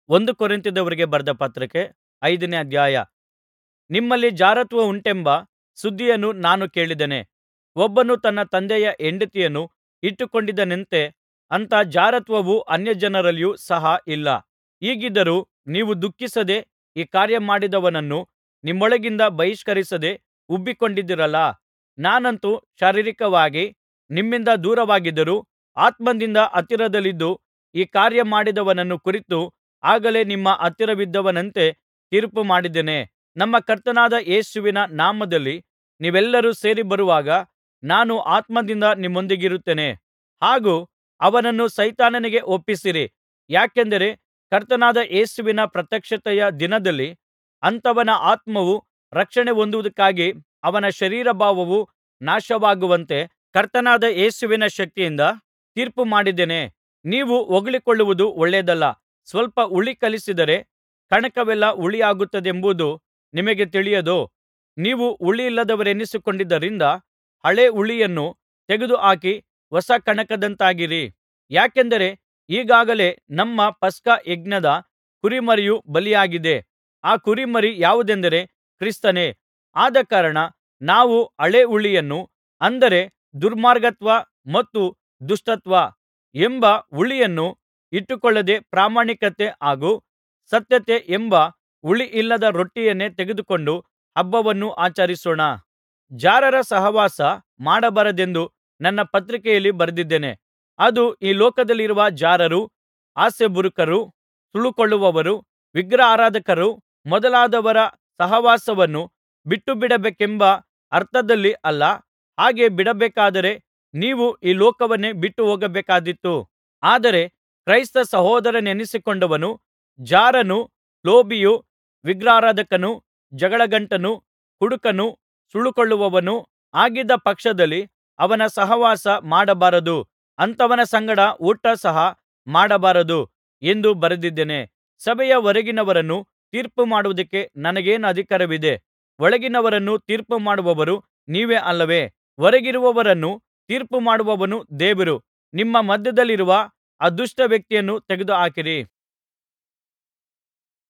ಒಂದು ಕೊರಿಂಥದವರಿಗೆ ಬರೆದ ಪತ್ರಿಕೆ ಐದನೇ ಅಧ್ಯಾಯ ನಿಮ್ಮಲ್ಲಿ ಜಾರತ್ವವುಂಟೆಂಬ ಸುದ್ದಿಯನ್ನು ನಾನು ಕೇಳಿದ್ದೇನೆ ಒಬ್ಬನು ತನ್ನ ತಂದೆಯ ಹೆಂಡತಿಯನ್ನು ಇಟ್ಟುಕೊಂಡಿದ್ದಾನಂತೆ ಅಂಥ ಜಾರತ್ವವು ಅನ್ಯಜನರಲ್ಲಿಯೂ ಸಹ ಇಲ್ಲ ಹೀಗಿದ್ದರೂ ನೀವು ದುಃಖಿಸದೆ ಈ ಕಾರ್ಯಮಾಡಿದವನನ್ನು ನಿಮ್ಮೊಳಗಿಂದ ಬಹಿಷ್ಕರಿಸದೆ ಉಬ್ಬಿಕೊಂಡಿದ್ದೀರಲ್ಲಾ ನಾನಂತೂ ಶಾರೀರಿಕವಾಗಿ ನಿಮ್ಮಿಂದ ದೂರವಾಗಿದ್ದರೂ ಆತ್ಮದಿಂದ ಹತ್ತಿರದಲ್ಲಿದ್ದು ಈ ಕಾರ್ಯಮಾಡಿದವನನ್ನು ಕುರಿತು ಆಗಲೇ ನಿಮ್ಮ ಹತ್ತಿರವಿದ್ದವನಂತೆ ತೀರ್ಪು ಮಾಡಿದ್ದೇನೆ ನಮ್ಮ ಕರ್ತನಾದ ಯೇಸುವಿನ ನಾಮದಲ್ಲಿ ನೀವೆಲ್ಲರೂ ಸೇರಿ ಬರುವಾಗ ನಾನು ಆತ್ಮದಿಂದ ನಿಮ್ಮೊಂದಿಗಿರುತ್ತೇನೆ ಹಾಗೂ ಅವನನ್ನು ಸೈತಾನನಿಗೆ ಒಪ್ಪಿಸಿರಿ ಯಾಕೆಂದರೆ ಕರ್ತನಾದ ಯೇಸುವಿನ ಪ್ರತ್ಯಕ್ಷತೆಯ ದಿನದಲ್ಲಿ ಅಂಥವನ ಆತ್ಮವು ರಕ್ಷಣೆ ಹೊಂದುವುದಕ್ಕಾಗಿ ಅವನ ಶರೀರಭಾವವು ನಾಶವಾಗುವಂತೆ ಕರ್ತನಾದ ಯೇಸುವಿನ ಶಕ್ತಿಯಿಂದ ತೀರ್ಪುಮಾಡಿದ್ದೇನೆ ನೀವು ಹೊಗಳಿಕೊಳ್ಳುವುದು ಒಳ್ಳೆಯದಲ್ಲ ಸ್ವಲ್ಪ ಹುಳಿ ಕಲಸಿದರೆ ಕಣಕವೆಲ್ಲಾ ಹುಳಿಯಾಗುತ್ತದೆಂಬುದು ನಿಮಗೆ ತಿಳಿಯದೋ ನೀವು ಹುಳಿಯಿಲ್ಲದವರೆನಿಸಿಕೊಂಡಿದ್ದರಿಂದ ಹಳೇ ಹುಳಿಯನ್ನು ತೆಗೆದುಹಾಕಿ ಹೊಸ ಕಣಕದಂತಾಗಿರಿ ಯಾಕೆಂದರೆ ಈಗಾಗಲೇ ನಮ್ಮ ಪಸ್ಕ ಯಜ್ಞದ ಕುರಿಮರಿಯು ಬಲಿಯಾಗಿದೆ ಆ ಕುರಿಮರಿ ಯಾವುದೆಂದರೆ ಕ್ರಿಸ್ತನೇ ಆದಕಾರಣ ನಾವು ಹಳೇ ಹುಳಿಯನ್ನು ಅಂದರೆ ದುರ್ಮಾರ್ಗತ್ವ ಮತ್ತು ದುಷ್ಟತ್ವ ಎಂಬ ಹುಳಿಯನ್ನು ಇಟ್ಟುಕೊಳ್ಳದೆ ಪ್ರಾಮಾಣಿಕತೆ ಹಾಗೂ ಸತ್ಯತೆ ಎಂಬ ಹುಳಿಯಿಲ್ಲದ ರೊಟ್ಟಿಯನ್ನೇ ತೆಗೆದುಕೊಂಡು ಹಬ್ಬವನ್ನು ಆಚರಿಸೋಣ ಜಾರರ ಸಹವಾಸ ಮಾಡಬಾರದೆಂದು ನನ್ನ ಪತ್ರಿಕೆಯಲ್ಲಿ ಬರೆದಿದ್ದೇನೆ ಅದು ಈ ಲೋಕದಲ್ಲಿರುವ ಜಾರರು ಆಸೆಬುರುಕರು ಸುಲುಕೊಳ್ಳುವವರು ವಿಗ್ರಹಾರಾಧಕರು ಮೊದಲಾದವರ ಸಹವಾಸವನ್ನು ಬಿಟ್ಟುಬಿಡಬೇಕೆಂಬ ಅರ್ಥದಲ್ಲಿ ಅಲ್ಲ ಹಾಗೆ ಬಿಡಬೇಕಾದರೆ ನೀವು ಈ ಲೋಕವನ್ನೇ ಬಿಟ್ಟುಹೋಗಬೇಕಾದೀತು ಆದರೆ ಕ್ರೈಸ್ತ ಸಹೋದರನೆನಿಸಿಕೊಂಡವನು ಜಾರನೂ ಲೋಭಿಯೂ ವಿಗ್ರಹಾರಾಧಕನೂ ಜಗಳಗಂಟನೂ ಕುಡುಕನೂ ಸುಲುಕೊಳ್ಳುವವನೂ ಆಗಿದ್ದ ಪಕ್ಷದಲ್ಲಿ ಅವನ ಸಹವಾಸ ಮಾಡಬಾರದು ಅಂಥವನ ಸಂಗಡ ಊಟ ಸಹ ಮಾಡಬಾರದು ಎಂದು ಬರೆದಿದ್ದೇನೆ ಸಭೆಯ ಹೊರಗಿನವರನ್ನು ತೀರ್ಪುಮಾಡುವುದಕ್ಕೆ ನನಗೇನಧಿಕಾರವಿದೆ ಒಳಗಿನವರನ್ನು ತೀರ್ಪುಮಾಡುವವರು ನೀವೇ ಅಲ್ಲವೇ ಹೊರಗಿರುವವರನ್ನು ತೀರ್ಪುಮಾಡುವವನು ದೇವರು ನಿಮ್ಮ ಮಧ್ಯದಲ್ಲಿರುವ ಆ ದುಷ್ಟ ವ್ಯಕ್ತಿಯನ್ನು ತೆಗೆದುಹಾಕಿರಿ